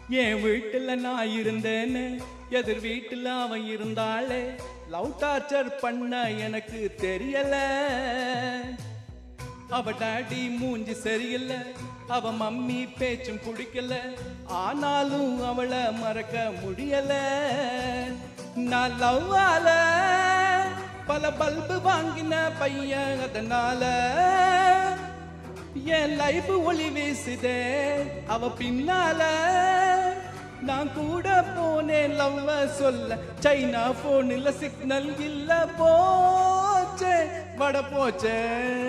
என் வீட்டுல நான் இருந்தேன்னு எதிர் வீட்டுல அவன் இருந்தாளே லவ் டார்ச்சர் பண்ண எனக்கு தெரியல அவ டாடி மூஞ்சி சரியில்லை அவ மம்மி பேச்சும் பிடிக்கல ஆனாலும் அவளை மறக்க முடியல நான் லவ்வால பல பல்பு வாங்கின பையன் அதனால என் லைஃப் ஒளி வீசுதே அவ பின்னால நான் கூட போனேன் லவ்வ சொல்ல சைனா போன்ல சிக்னல் இல்ல போச்சே வட போச்சே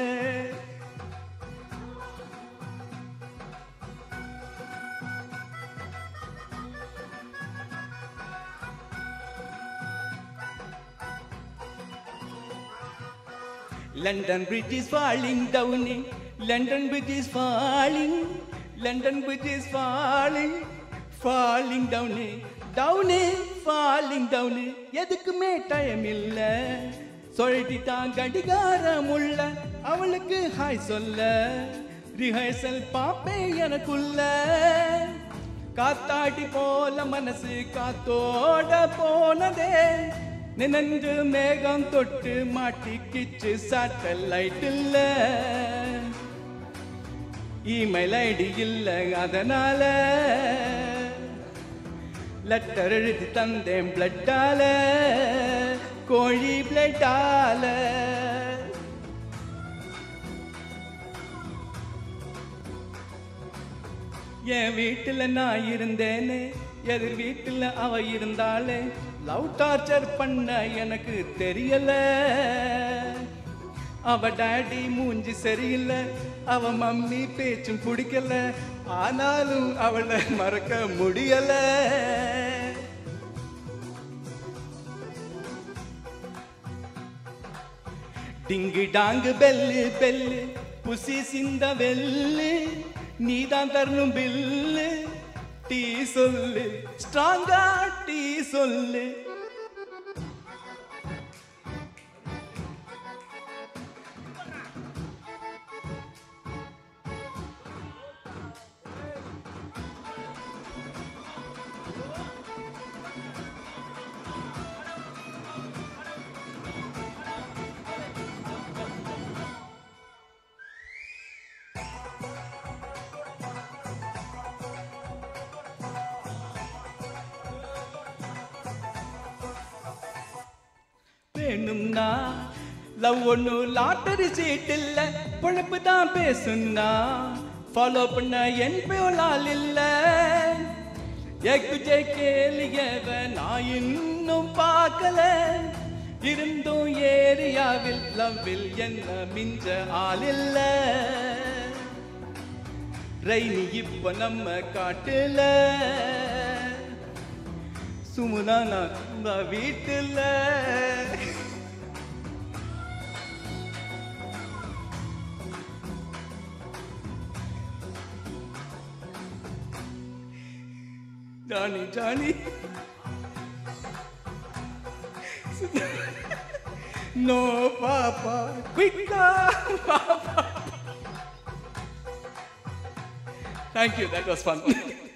London Bridge is falling down. London Bridge is falling. London Bridge is falling. Falling down. Down, falling down. எதுக்குமே டைம் இல்ல சொல்லிட்டான் கடிகாரம் உள்ள அவளுக்கு ஹாய் சொல்ல ரிஹர்சல் பாப்பேன் எனக்குள்ள காத்தாடி போல மனசு காத்தோட போனதே நினைஞ்சு மேகம் தொட்டு மாட்டிக்கிச்சு சாட்டலைட் இல்ல இமெயில் ஐடி இல்ல அதனால லெட்டர் எழுதி தந்தேன் பிளட்டால கோழி பிளட்டால என் வீட்டுல நான் இருந்தேனே எதிர் வீட்டுல அவ இருந்தாளே லவ் டார்ச்சர் பண்ண எனக்கு தெரியல அவ டாடி மூஞ்சி சரியில்லை அவ மம்மி பேச்சும் பிடிக்கல ஆனாலும் அவளை மறக்க முடியல டிங்கு டாங்கு பெல்லு பெல்லு புசி சிந்த வெல்லு நீதான் தரணும் பில்லு டீ சொல்லு ஸ்ட்ராங்கா டீ சொல்லு வேணும்னா லவ் ஒண்ணு லாட்டரி சீட் இல்ல பொழப்பு தான் பேசுனா ஃபாலோ பண்ண என் பேலால் இல்ல எக்குஜே கேலியவ நான் இன்னும் பார்க்கல இருந்தும் ஏரியாவில் லவ்வில் என்ன மிஞ்ச ஆள் இல்ல ரெய்னி இப்ப நம்ம காட்டுல சுமுனா நான் உங்க வீட்டுல ஜானி ஜானி நோ பாப்பா குயிக்கா பாப்பா thank you that was fun